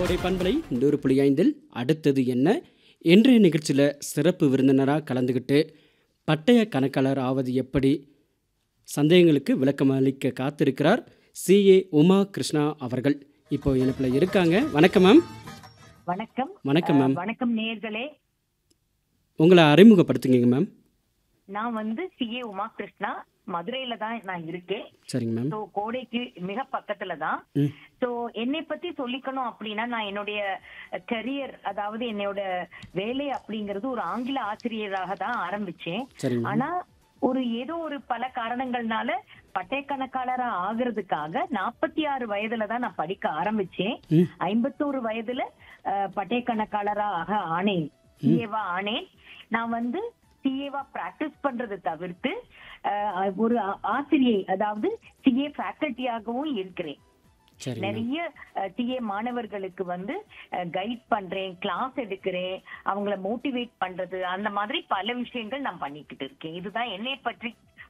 கோடை பண்பலை நூறு புள்ளி ஐந்தில் அடுத்தது என்ன இன்றைய நிகழ்ச்சியில் சிறப்பு விருந்தினராக கலந்துக்கிட்டு பட்டய கணக்காளர் ஆவது எப்படி சந்தேகங்களுக்கு விளக்கம் அளிக்க காத்திருக்கிறார் சிஏ உமா கிருஷ்ணா அவர்கள் இப்போ இணைப்பில் இருக்காங்க வணக்கம் மேம் வணக்கம் வணக்கம் மேம் அஹ், வணக்கம் நேர்களே உங்களை அறிமுகப்படுத்துங்க மேம் நான் வந்து சிஏ உமா கிருஷ்ணா மதுரையில தான் நான் இருக்கேன் சரிங்க மேம் ஸோ கோடைக்கு மிக பக்கத்துல தான் ம் ஸோ என்னை பத்தி சொல்லிக்கணும் அப்படின்னா நான் என்னுடைய கரியர் அதாவது என்னோட வேலை அப்படிங்கிறது ஒரு ஆங்கில ஆசிரியராக தான் ஆரம்பிச்சேன் சரிங்க மேம் ஆனா ஒரு ஏதோ ஒரு பல காரணங்கள்னால பட்டய கணக்காளரா ஆகுறதுக்காக நாற்பத்தி ஆறு வயதுல தான் நான் படிக்க ஆரம்பிச்சேன் ம் ஐம்பத்தோரு வயதுல அஹ், பட்டய கணக்காளரா ஆக ஆனேன் சிஏவா ஆனேன் நான் வந்து சிஏவா பிராக்டிஸ் பண்றதை தவிர்த்து அஹ், ஒரு ஆ- ஆசிரியை அதாவது சிஏ ஃபேக்கல்ட்டியாகவும் இருக்கிறேன் சரிங்க மேம் நிறைய டிஏ மாணவர்களுக்கு வந்து கைட் பண்றேன் கிளாஸ் எடுக்கிறேன் அவங்கள மோட்டிவேட் பண்றது அந்த மாதிரி பல விஷயங்கள் நான் பண்ணிக்கிட்டு இருக்கேன் இதுதான் என்னை பற்றி